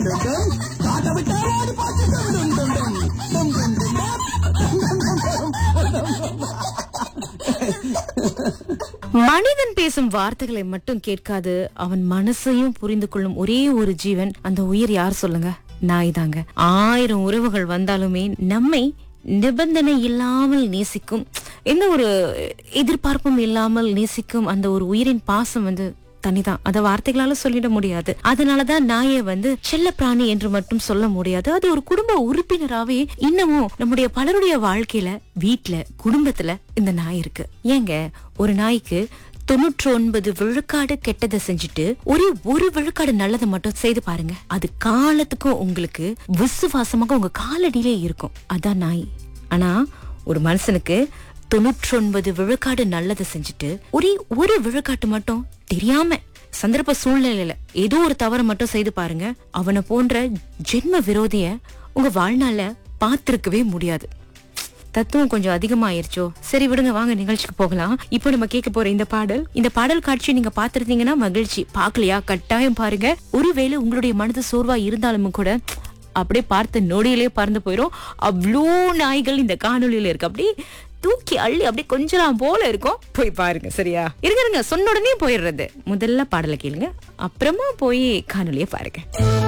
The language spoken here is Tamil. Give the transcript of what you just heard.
டும் டும் காட்ட விட்டா ஓடி போச்சு டும் டும் டும் டும் டும் டும் டும் மனிதன் பேசும் வார்த்தைகளை மட்டும் கேட்காது அவன் மனசையும் புரிந்து கொள்ளும் ஒரே ஒரு ஜீவன் அந்த உயிர் யார் சொல்லுங்க நாய் தாங்க ஆயிரம் உறவுகள் வந்தாலுமே நம்மை நிபந்தனை இல்லாமல் நேசிக்கும் எந்த ஒரு எதிர்பார்ப்பும் இல்லாமல் நேசிக்கும் அந்த ஒரு உயிரின் பாசம் வந்து தனிதான் அத வார்த்தைகளால சொல்லிட முடியாது அதனாலதான் நாயை வந்து செல்ல பிராணி என்று மட்டும் சொல்ல முடியாது அது ஒரு குடும்ப உறுப்பினராவே இன்னமும் நம்முடைய பலருடைய வாழ்க்கையில வீட்ல குடும்பத்துல இந்த நாய் இருக்கு ஏங்க ஒரு நாய்க்கு தொண்ணூற்றி ஒன்பது விழுக்காடு கெட்டதை செஞ்சுட்டு ஒரே ஒரு விழுக்காடு நல்லதை மட்டும் செய்து பாருங்க அது காலத்துக்கும் உங்களுக்கு விசுவாசமாக உங்க காலடியிலே இருக்கும் அதான் நாய் ஆனா ஒரு மனுஷனுக்கு தொண்ணூற்றி ஒன்பது விழுக்காடு நல்லதை செஞ்சுட்டு ஒரே ஒரு விழுக்காட்டு மட்டும் தெரியாம சந்தர்ப்ப சூழ்நிலையில ஏதோ ஒரு தவறை மட்டும் செய்து பாருங்க அவனை போன்ற ஜென்ம விரோதிய உங்க வாழ்நாள்ல பார்த்திருக்கவே முடியாது தத்துவம் கொஞ்சம் அதிகமாயிருச்சோ சரி விடுங்க வாங்க நிகழ்ச்சிக்கு போகலாம் இப்போ நம்ம கேட்க போற இந்த பாடல் இந்த பாடல் காட்சி நீங்க பாத்திருந்தீங்கன்னா மகிழ்ச்சி பார்க்கலையா கட்டாயம் பாருங்க ஒருவேளை உங்களுடைய மனது சோர்வா இருந்தாலும் கூட அப்படியே பார்த்த நொடியிலே பறந்து போயிரும் அவ்வளோ நாய்கள் இந்த காணொளியில இருக்கு அப்படியே தூக்கி அள்ளி அப்படியே கொஞ்சம் போல இருக்கும் போய் பாருங்க சரியா இருங்க இருங்க சொன்ன உடனே போயிடுறது முதல்ல பாடலை கேளுங்க அப்புறமா போய் காணொளியை பாருங்க